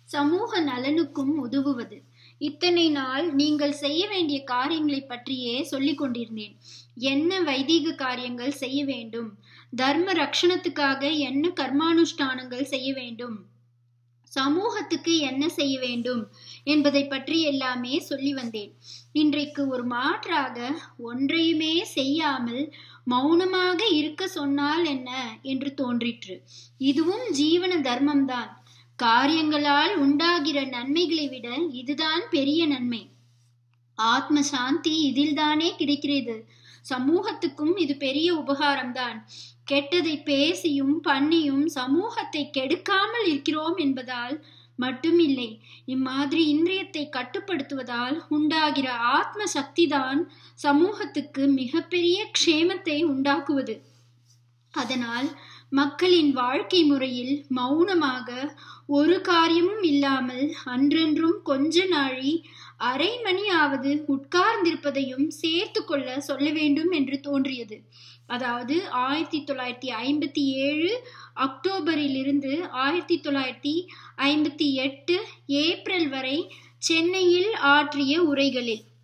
சமூக நலனுக்கும் உதவுவது இத்தனை நாள் நீங்கள் செய்ய வேண்டிய காரியங்களை பற்றியே சொல்லிக் கொண்டிருந்தேன் என்ன வைதீக காரியங்கள் செய்ய வேண்டும் தர்ம ரக்ஷணத்துக்காக என்ன கர்மானுஷ்டானங்கள் செய்ய வேண்டும் சமூகத்துக்கு என்ன செய்ய வேண்டும் என்பதை பற்றி எல்லாமே சொல்லி வந்தேன் இன்றைக்கு ஒரு மாற்றாக ஒன்றையுமே செய்யாமல் மௌனமாக இருக்க சொன்னால் என்ன என்று தோன்றிற்று இதுவும் ஜீவன தர்மம்தான் காரியங்களால் உண்டாகிற நன்மைகளை விட இதுதான் பெரிய நன்மை ஆத்ம சாந்தி இதில்தானே கிடைக்கிறது சமூகத்துக்கும் இது பெரிய உபகாரம்தான் கெட்டதை பேசியும் பண்ணியும் சமூகத்தை கெடுக்காமல் இருக்கிறோம் என்பதால் மட்டுமில்லை இம்மாதிரி இந்திரியத்தை கட்டுப்படுத்துவதால் உண்டாகிற ஆத்ம சக்திதான் சமூகத்துக்கு மிகப்பெரிய க்ஷேமத்தை உண்டாக்குவது அதனால் மக்களின் வாழ்க்கை முறையில் மௌனமாக ஒரு காரியமும் இல்லாமல் அன்றென்றும் கொஞ்ச நாழி அரை மணியாவது உட்கார்ந்திருப்பதையும் சேர்த்து கொள்ள சொல்ல வேண்டும் என்று தோன்றியது அதாவது ஆயிரத்தி தொள்ளாயிரத்தி ஐம்பத்தி ஏழு அக்டோபரிலிருந்து ஆயிரத்தி தொள்ளாயிரத்தி ஐம்பத்தி எட்டு ஏப்ரல் வரை சென்னையில் ஆற்றிய உரைகளில்